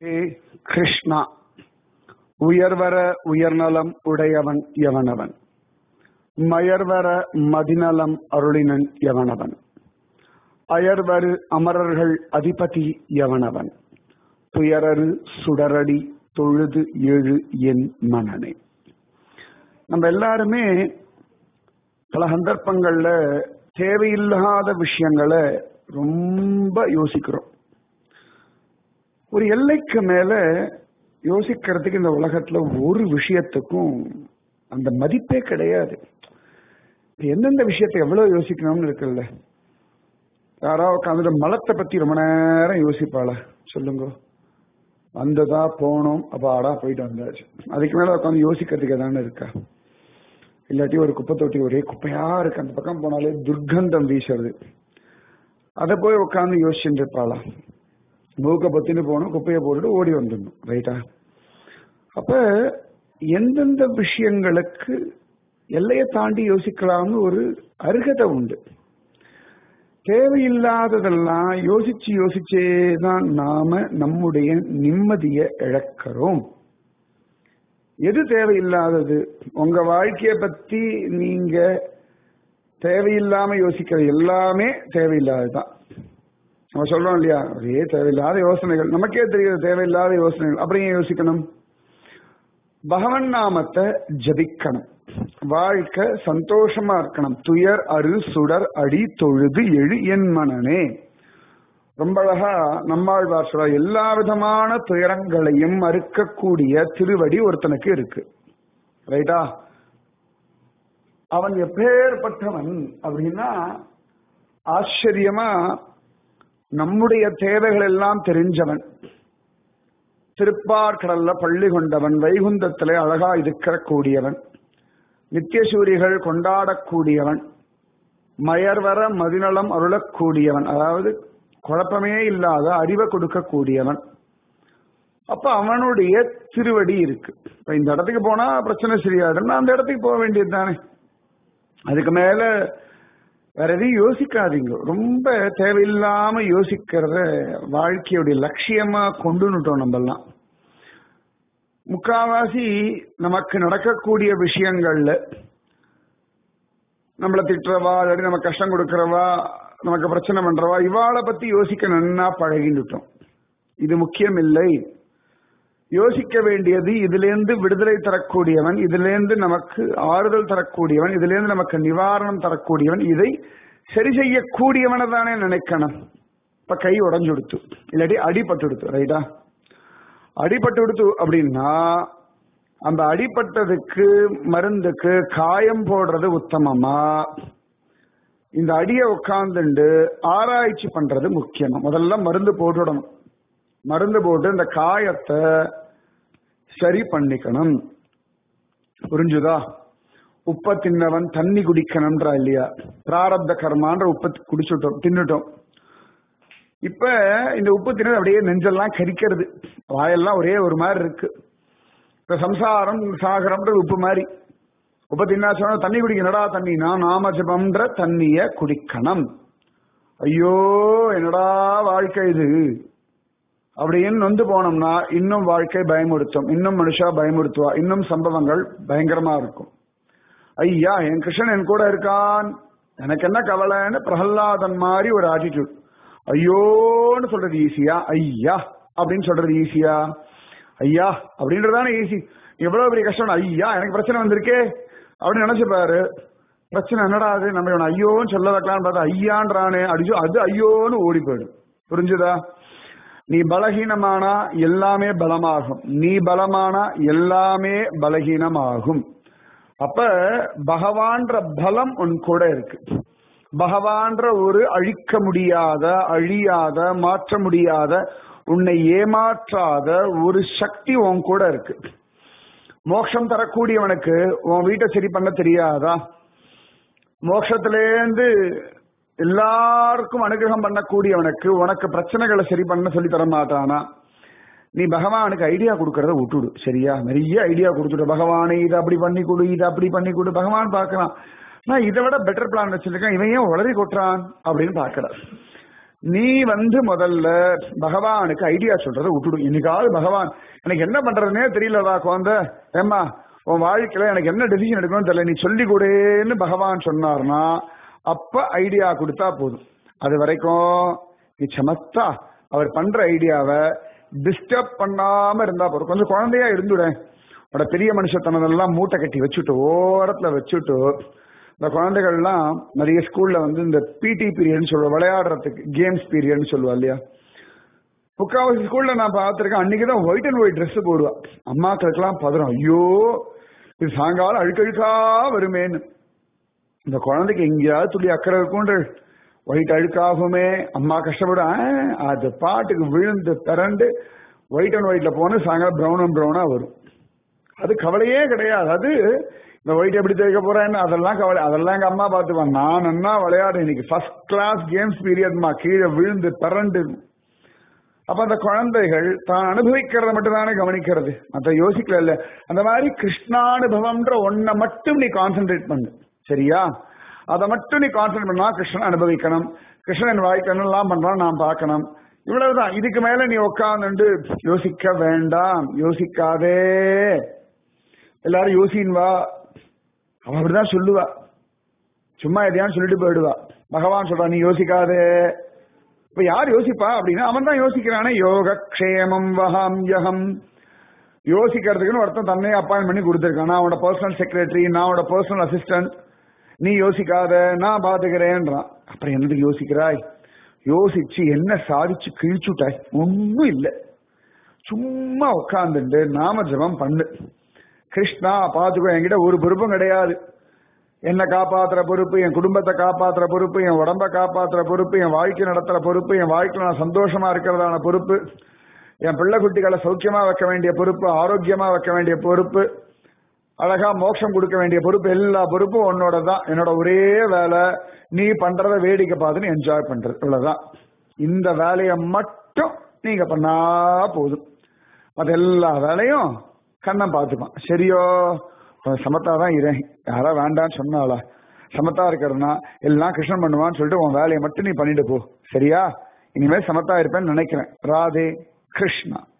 ஹே கிருஷ்ணா உயர்வர உயர்நலம் உடையவன் எவனவன் மயர்வர மதிநலம் அருளினன் எவனவன் அயர்வரு அமரர்கள் அதிபதி எவனவன் துயரரு சுடரடி தொழுது எழு என் மனனே நம்ம எல்லாருமே பல சந்தர்ப்பங்கள்ல தேவையில்லாத விஷயங்களை ரொம்ப யோசிக்கிறோம் ஒரு எல்லைக்கு மேல யோசிக்கிறதுக்கு இந்த உலகத்துல ஒரு விஷயத்துக்கும் அந்த மதிப்பே கிடையாது எந்தெந்த விஷயத்தை எவ்வளவு யோசிக்கணும்னு இருக்குல்ல யாராவது உட்காந்துட்டு மலத்தை பத்தி ரொம்ப நேரம் யோசிப்பாள சொல்லுங்க வந்ததா போனோம் அப்பாடா போயிட்டு வந்தாச்சு அதுக்கு மேல உட்காந்து யோசிக்கிறதுக்கு எதானே இருக்கா இல்லாட்டி ஒரு குப்பை தொட்டி ஒரே குப்பையா இருக்கு அந்த பக்கம் போனாலே துர்க்கந்தம் வீசுறது அதை போய் உட்காந்து யோசிச்சுட்டு இருப்பாளா மூக்க பத்தின்னு போகணும் குப்பையை போட்டுட்டு ஓடி வந்துடணும் ரைட்டா அப்ப எந்தெந்த விஷயங்களுக்கு எல்லையை தாண்டி யோசிக்கலாம்னு ஒரு அருகதை உண்டு தேவையில்லாததெல்லாம் யோசிச்சு யோசிச்சே தான் நாம நம்முடைய நிம்மதியை இழக்கிறோம் எது தேவையில்லாதது உங்க வாழ்க்கைய பத்தி நீங்க தேவையில்லாம யோசிக்கிற எல்லாமே தேவையில்லாததுதான் நம்ம சொல்றோம் இல்லையா ஒரே தேவையில்லாத யோசனைகள் நமக்கே தெரியுது தேவையில்லாத யோசனைகள் அப்புறம் ஏன் யோசிக்கணும் பகவன் நாமத்தை ஜபிக்கணும் வாழ்க்கை சந்தோஷமா இருக்கணும் துயர் அரு சுடர் அடி தொழுது எழு என் மனனே ரொம்ப அழகா நம்மாழ்வார் சொல்ற எல்லா விதமான துயரங்களையும் அறுக்கக்கூடிய திருவடி ஒருத்தனுக்கு இருக்கு ரைட்டா அவன் எப்பேற்பட்டவன் அப்படின்னா ஆச்சரியமா நம்முடைய தேவைகள் எல்லாம் தெரிஞ்சவன் திருப்பார்கடல்ல பள்ளி கொண்டவன் வைகுந்தத்திலே அழகா இருக்கிற கூடியவன் நித்தியசூரிகள் கொண்டாடக்கூடியவன் மயர்வர மதிநலம் அருளக்கூடியவன் அதாவது குழப்பமே இல்லாத அறிவை கொடுக்கக்கூடியவன் அப்ப அவனுடைய திருவடி இருக்கு இப்ப இந்த இடத்துக்கு போனா பிரச்சனை சரியாதுன்னா அந்த இடத்துக்கு போக வேண்டியது தானே அதுக்கு மேல வேற எதையும் யோசிக்காதீங்க ரொம்ப தேவையில்லாம யோசிக்கிறத வாழ்க்கையுடைய லட்சியமா கொண்டுன்னுட்டோம் நம்மெல்லாம் முக்காவாசி நமக்கு நடக்கக்கூடிய விஷயங்கள்ல நம்மளை திட்டுறவா இல்லாட்டி நம்ம கஷ்டம் கொடுக்கறவா நமக்கு பிரச்சனை பண்றவா இவாளை பத்தி யோசிக்க நன்னா பழகிட்டுட்டோம் இது முக்கியம் இல்லை யோசிக்க வேண்டியது இதிலேருந்து விடுதலை தரக்கூடியவன் இதிலேருந்து நமக்கு ஆறுதல் தரக்கூடியவன் இதிலேருந்து நமக்கு நிவாரணம் தரக்கூடியவன் இதை சரி செய்யக்கூடியவனை தானே நினைக்கணும் இப்ப கை உடஞ்சு கொடுத்து இல்லாட்டி அடிபட்டு கொடுத்து ரைட்டா அடிபட்டு கொடுத்து அப்படின்னா அந்த அடிபட்டதுக்கு மருந்துக்கு காயம் போடுறது உத்தமமா இந்த அடியை உட்கார்ந்துண்டு ஆராய்ச்சி பண்றது முக்கியமா முதல்ல மருந்து போட்டுடணும் மருந்து போட்டு இந்த காயத்தை சரி பண்ணிக்கணும் புரிஞ்சுதா உப்ப தின்னவன் தண்ணி குடிக்கணும்ன்றா இல்லையா பிராரப்த கர்மான்ற உப்ப குடிச்சுட்டோம் தின்னுட்டோம் இப்ப இந்த உப்பு தின்னது அப்படியே நெஞ்செல்லாம் கரிக்கிறது வாயெல்லாம் ஒரே ஒரு மாதிரி இருக்கு இப்ப சம்சாரம் சாகரம்ன்றது உப்பு மாதிரி உப்ப தின்னா சொன்னா தண்ணி குடிக்க என்னடா தண்ணினா நாம ஜபம்ன்ற தண்ணிய குடிக்கணும் ஐயோ என்னடா வாழ்க்கை இது அப்படின்னு நொந்து போனோம்னா இன்னும் வாழ்க்கை பயமுறுத்தும் இன்னும் மனுஷா பயமுறுத்துவா இன்னும் சம்பவங்கள் பயங்கரமா இருக்கும் ஐயா என் கிருஷ்ணன் என் கூட இருக்கான் எனக்கு என்ன கவலைன்னு பிரகல்லாதன் மாதிரி ஒரு ஆட்டிடியூட் ஐயோன்னு சொல்றது ஈஸியா ஐயா அப்படின்னு சொல்றது ஈஸியா ஐயா அப்படின்றதானே ஈஸி எவ்வளவு பெரிய கஷ்டம் ஐயா எனக்கு பிரச்சனை வந்திருக்கே அப்படின்னு நினைச்சு பாரு பிரச்சனை என்னடா அது நம்ம இவன் ஐயோன்னு சொல்ல வைக்கலான்னு பார்த்தா ஐயான்றானே அடிச்சோ அது ஐயோன்னு ஓடி போயிடும் புரிஞ்சுதா நீ பலகீனமானா எல்லாமே பலமாகும் நீ பலமானா எல்லாமே பலகீனமாகும் அப்ப பகவான்ற பலம் உன் கூட இருக்கு பகவான்ற ஒரு அழிக்க முடியாத அழியாத மாற்ற முடியாத உன்னை ஏமாற்றாத ஒரு சக்தி உன் கூட இருக்கு மோட்சம் தரக்கூடியவனுக்கு உன் வீட்டை சரி பண்ண தெரியாதா மோட்சத்திலேருந்து எல்லாருக்கும் அனுகிரகம் பண்ணக்கூடியவனுக்கு உனக்கு பிரச்சனைகளை சரி பண்ண சொல்லி தர மாட்டானா நீ பகவானுக்கு ஐடியா கொடுக்கறத விட்டுடு சரியா நிறைய ஐடியா கொடுத்துடு பகவானே இதை அப்படி பண்ணி கொடு இதை அப்படி பண்ணி கொடு பகவான் பார்க்கலாம் நான் இதை விட பெட்டர் பிளான் வச்சிருக்கேன் இவன் ஏன் உளறி கொட்டுறான் அப்படின்னு பார்க்கிறார் நீ வந்து முதல்ல பகவானுக்கு ஐடியா சொல்றதை விட்டுடும் இன்னைக்காவது பகவான் எனக்கு என்ன பண்றதுனே தெரியலடா குழந்தை ஏம்மா உன் வாழ்க்கையில எனக்கு என்ன டெசிஷன் எடுக்கணும்னு தெரியல நீ சொல்லி கொடுன்னு பகவான் சொன்னார்னா அப்ப ஐடியா கொடுத்தா போதும் அது வரைக்கும் நீ சமத்தா அவர் பண்ற ஐடியாவை டிஸ்டர்ப் பண்ணாம இருந்தா போதும் கொஞ்சம் குழந்தையா இருந்துடேன் உன்னோட பெரிய மனுஷத்தனதெல்லாம் மூட்டை கட்டி வச்சுட்டு ஓரத்துல வச்சுட்டு இந்த குழந்தைகள்லாம் நிறைய ஸ்கூல்ல வந்து இந்த பிடி பீரியட்னு சொல்லுவோம் விளையாடுறதுக்கு கேம்ஸ் பீரியட்னு சொல்லுவா இல்லையா முக்காவாசி ஸ்கூல்ல நான் பார்த்திருக்கேன் அன்னைக்கு தான் ஒயிட் அண்ட் ஒயிட் ட்ரெஸ் போடுவா அம்மாக்களுக்கெல்லாம் பதறம் ஐயோ இது சாயங்காலம் அழுக்கழுக்கா வருமேன்னு இந்த குழந்தைக்கு எங்கேயாவது துளி அக்கறை இருக்கும்ன்ற ஒயிட் அழுக்காகுமே அம்மா கஷ்டப்படும் ஆ, அது பாட்டுக்கு விழுந்து திரண்டு ஒயிட் அண்ட் ஒயிட்ல போன சாயங்காலம் ப்ரௌன் அண்ட் ப்ரௌனா வரும் அது கவலையே கிடையாது அது இந்த ஒயிட் எப்படி தேய்க்க போறேன்னு அதெல்லாம் கவலை அதெல்லாம் எங்க அம்மா பார்த்துப்பாங்க நான் என்ன விளையாடு இன்னைக்கு ஃபர்ஸ்ட் கிளாஸ் கேம்ஸ் பீரியட்மா கீழே விழுந்து பிறண்டு அப்ப அந்த குழந்தைகள் தான் அனுபவிக்கிறத மட்டும் தானே கவனிக்கிறது மற்ற யோசிக்கல இல்ல அந்த மாதிரி கிருஷ்ணானுபவம்ன்ற ஒன்ன மட்டும் நீ கான்சென்ட்ரேட் பண்ணு சரியா அதை மட்டும் நீ கான்சென்ட்ரேட் பண்ணா கிருஷ்ணன் அனுபவிக்கணும் கிருஷ்ணன் வாய்க்கணும் எல்லாம் பண்றான் நான் பார்க்கணும் இவ்வளவுதான் இதுக்கு மேல நீ உட்கார்ந்து யோசிக்க வேண்டாம் யோசிக்காதே எல்லாரும் யோசின் வா அவ அப்படிதான் சொல்லுவா சும்மா எதையான்னு சொல்லிட்டு போயிடுவா பகவான் சொல்றா நீ யோசிக்காதே இப்ப யார் யோசிப்பா அப்படின்னா அவன் தான் யோசிக்கிறானே யோக க்ஷேமம் வகாம்யகம் யோசிக்கிறதுக்குன்னு ஒருத்தன் தன்னையே அப்பாயின் பண்ணி கொடுத்துருக்கான் நான் அவனோட பர்சனல் செக்ரட்டரி நான் அவனோட பர்சனல் அசிஸ்டன்ட் நீ யோசிக்காத நான் பாத்துக்கிறேன்றான் அப்புறம் என்னதுக்கு யோசிக்கிறாய் யோசிச்சு என்ன சாதிச்சு கிழிச்சுட்டாய் ஒன்னும் இல்லை சும்மா உட்காந்துட்டு நாம ஜபம் பண்ணு கிருஷ்ணா பாத்துக்கோ என்கிட்ட ஒரு பொறுப்பும் கிடையாது என்னை காப்பாத்துற பொறுப்பு என் குடும்பத்தை காப்பாத்துற பொறுப்பு என் உடம்ப காப்பாத்துற பொறுப்பு என் வாழ்க்கை நடத்துற பொறுப்பு என் வாழ்க்கையில நான் சந்தோஷமா இருக்கிறதான பொறுப்பு என் பிள்ளை குட்டிகளை சௌக்கியமா வைக்க வேண்டிய பொறுப்பு ஆரோக்கியமா வைக்க வேண்டிய பொறுப்பு அழகா மோட்சம் கொடுக்க வேண்டிய பொறுப்பு எல்லா பொறுப்பும் உன்னோட தான் என்னோட ஒரே வேலை நீ பண்றத வேடிக்கை பார்த்துன்னு என்ஜாய் பண்றது இவ்வளவுதான் இந்த வேலையை மட்டும் நீங்க பண்ணா போதும் அது எல்லா வேலையும் கண்ணன் பார்த்துப்பான் சரியோ அவன் சமத்தா தான் இரேன் யாரா வேண்டான்னு சொன்னாளா சமத்தா இருக்கிறதுனா எல்லாம் கிருஷ்ணன் பண்ணுவான்னு சொல்லிட்டு உன் வேலையை மட்டும் நீ பண்ணிட்டு போ சரியா இனிமேல் சமத்தா இருப்பேன்னு நினைக்கிறேன் ராதே கிருஷ்ணா